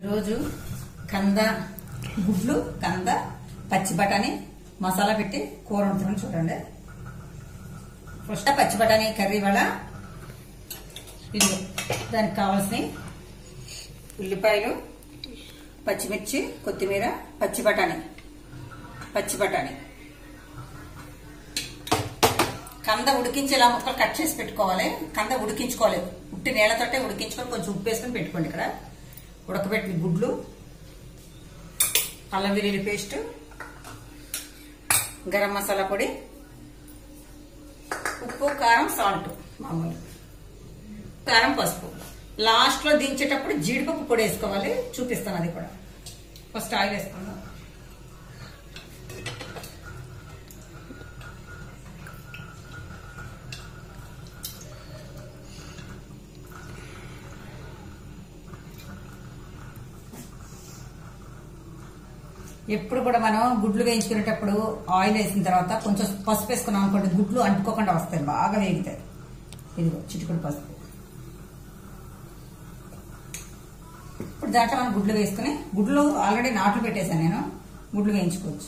రోజు కంద గుడ్లు కంద పచ్చి బఠానీ మసాలా పెట్టి కూర వండుతున్నాను చూడండి ఫస్ట్ పచ్చి బఠానీ కర్రీ వల్ల ఇది దానికి కావాల్సిన ఉల్లిపాయలు పచ్చిమిర్చి కొత్తిమీర పచ్చి బఠానీ పచ్చి బఠానీ కంద ఉడికించి ఇలా ముక్కలు కట్ చేసి పెట్టుకోవాలి కంద ఉడికించుకోవాలి ఉట్టి నీళ్ళతోటే ఉడికించుకొని కొంచెం ఉప్పు వేసుకొని పెట్టుకోండి ఇక్కడ ఉడకబెట్టిన గుడ్లు అల్లం వెల్లుల్లి పేస్ట్ గరం మసాలా పొడి ఉప్పు కారం సాల్ట్ మామూలు కారం పసుపు లాస్ట్ లో దించేటప్పుడు జీడిపప్పు పొడి వేసుకోవాలి చూపిస్తాను అది కూడా ఫస్ట్ ఆయిల్ వేసుకుందాం ఎప్పుడు కూడా మనం గుడ్లు వేయించుకునేటప్పుడు ఆయిల్ వేసిన తర్వాత కొంచెం పసుపు వేసుకున్నాం అనుకోండి గుడ్లు అంటుకోకుండా వస్తాయి బాగా వేగుతాయి ఇదిగో చిటికుడు పసుపు ఇప్పుడు దాంట్లో మనం గుడ్లు వేసుకుని గుడ్లు ఆల్రెడీ నాట్లు పెట్టేశాను నేను గుడ్లు వేయించుకోవచ్చు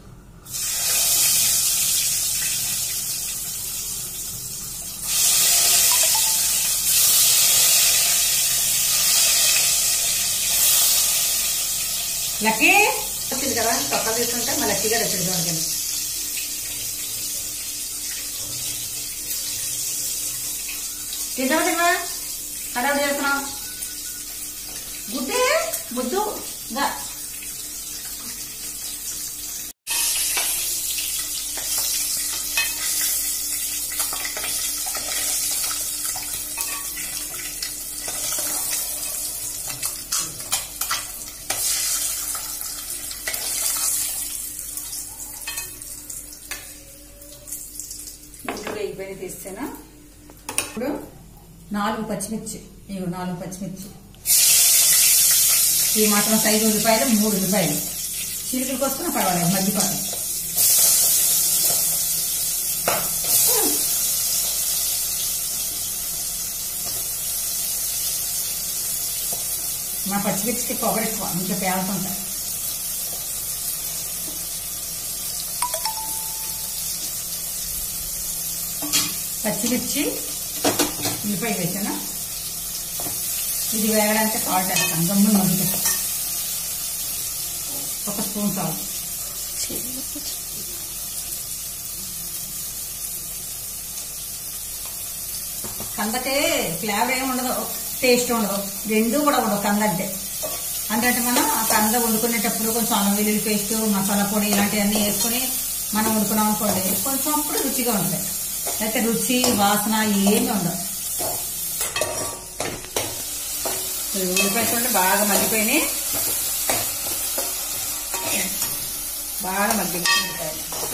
లక్కీ వచ్చింది కదా పక్కన తీసుకుంటే మా లక్కీ గారు వచ్చాడు చూడండి తింటావా తినవా హడావుడి చేస్తున్నావు గుడ్డే ముద్దు గా గుడ్లు వేగిపోయి తీస్తాను ఇప్పుడు నాలుగు పచ్చిమిర్చి ఇవి నాలుగు పచ్చిమిర్చి ఈ మాత్రం సైజు ఉల్లిపాయలు మూడు ఉల్లిపాయలు చిలుకలు కోసుకున్నా పర్వాలేదు మధ్యపాటు మా పచ్చిమిర్చికి పొగరు ఎక్కువ ఇంకా పేలుతుంటాయి పచ్చిమిర్చి ఉల్లిపాయ వేసాను ఇది వేగడానికి సాల్ట్ వేస్తాను గమ్మున మగ్గుతుంది ఒక స్పూన్ సాల్ట్ కందకే ఫ్లేవర్ ఏమి ఉండదు టేస్ట్ ఉండదు రెండు కూడా ఉండవు కంద అంటే అంటే మనం ఆ కంద వండుకునేటప్పుడు కొంచెం అల్లం వెల్లుల్లి పేస్ట్ మసాలా పొడి ఇలాంటివన్నీ వేసుకొని మనం వండుకున్నాం అనుకోండి కొంచెం అప్పుడు రుచిగా ఉంటుంది అయితే రుచి వాసన ఏమి ఉండదు ఉల్లిపాయ చూడండి బాగా మగ్గిపోయినాయి బాగా మగ్గిపోయి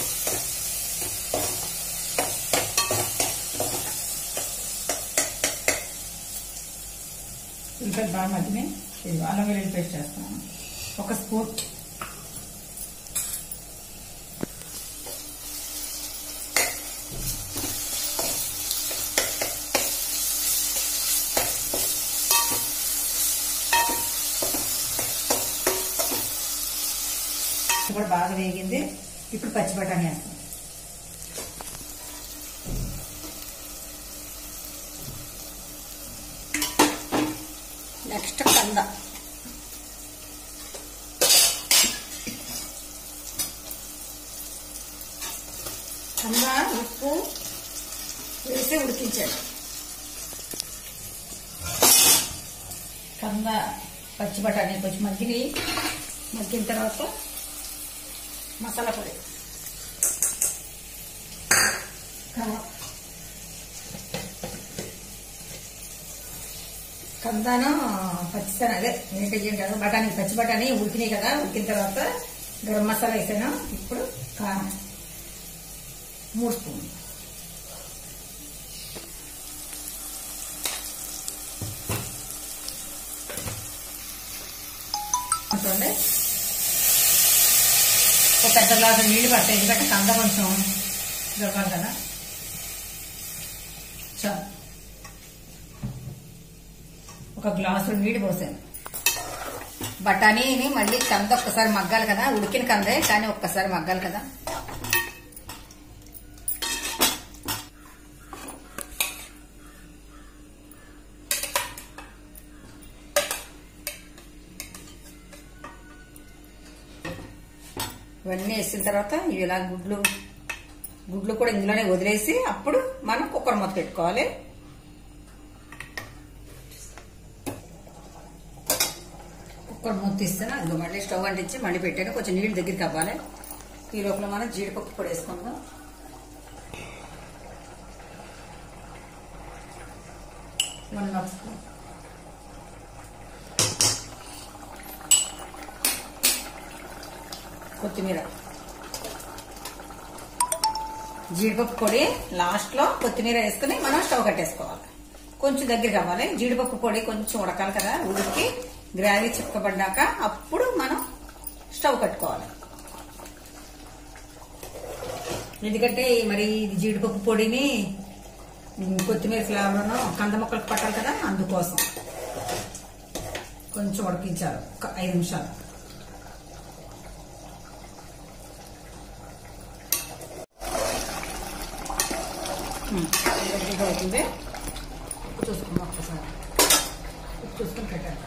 ఉల్లిపాయలు బాగా మగ్గినాయి ఇది అల్లం వెల్లుల్లి పేస్ట్ చేస్తాను ఒక స్పూన్ కూడా బాగా వేగింది ఇప్పుడు పచ్చి బఠానీ వేస్తాం నెక్స్ట్ కంద కంద ఉప్పు వేసి ఉడికించాడు కంద పచ్చి బఠానీ కొంచెం మగ్గిని మగ్గిన తర్వాత మసాలా పొడి కారం కందాను పచ్చిసాను అదే ఏంటి అంటారు బఠానీ పచ్చి బఠానీ ఉడికినాయి కదా ఉడికిన తర్వాత గరం మసాలా వేసాను ఇప్పుడు కారం మూడు స్పూన్లు చూడండి ఒక పెద్ద గ్లాసు నీళ్లు పడతాయి ఎందుకంటే కంద కొంచెం దొరకాలి కదా చాలు ఒక గ్లాసు నీళ్లు పోసాను బఠానీని మళ్ళీ కంద ఒక్కసారి మగ్గాలి కదా ఉడికిన కందే కానీ ఒక్కసారి మగ్గాలి కదా ఇవన్నీ వేసిన తర్వాత ఇవి ఇలా గుడ్లు గుడ్లు కూడా ఇందులోనే వదిలేసి అప్పుడు మనం కుక్కర్ మూత పెట్టుకోవాలి కుక్కర్ మూత తీస్తే అది మళ్ళీ స్టవ్ అంటించి మళ్ళీ పెట్టాను కొంచెం నీళ్ళు దగ్గరికి అవ్వాలి ఈ లోపల మనం జీడిపప్పు కూడా వేసుకుందాం వన్ హాఫ్ స్పూన్ కొత్తిమీర జీడిపప్పు పొడి లాస్ట్ లో కొత్తిమీర వేసుకుని మనం స్టవ్ కట్టేసుకోవాలి కొంచెం దగ్గరికి అవ్వాలి జీడిపప్పు పొడి కొంచెం ఉడకాలి కదా ఉడికి గ్రావీ చిక్కబడ్డాక అప్పుడు మనం స్టవ్ కట్టుకోవాలి ఎందుకంటే మరి ఇది జీడిపప్పు పొడిని ఉమ్, కొత్తిమీర ఫ్లేవర్ను కంద మొక్కలకు పట్టాలి కదా అందుకోసం కొంచెం ఉడికించాలి ఒక ఐదు నిమిషాలు దగ్గరగా అవుతుంది ఉప్పు చూసుకుందాం ఒక్కసారి ఉప్పు చూసుకుని పెట్టాలి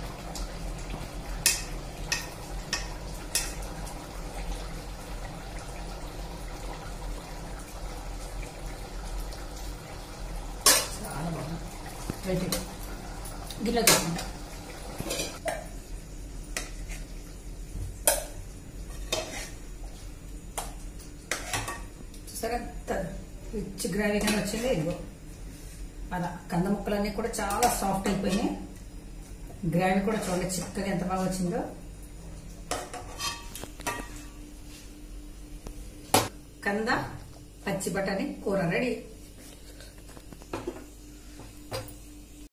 చాలా బాగుంది రెడీ గిన్నెలో చూసుకుంటా చూసారా రిచ్ గ్రావీ కింద వచ్చింది ఇదిగో అలా కంద ముక్కలన్నీ కూడా చాలా సాఫ్ట్ అయిపోయినాయి గ్రావీ కూడా చూడండి చిక్కగా ఎంత బాగా వచ్చిందో కంద పచ్చి బఠానీ కూర రెడీ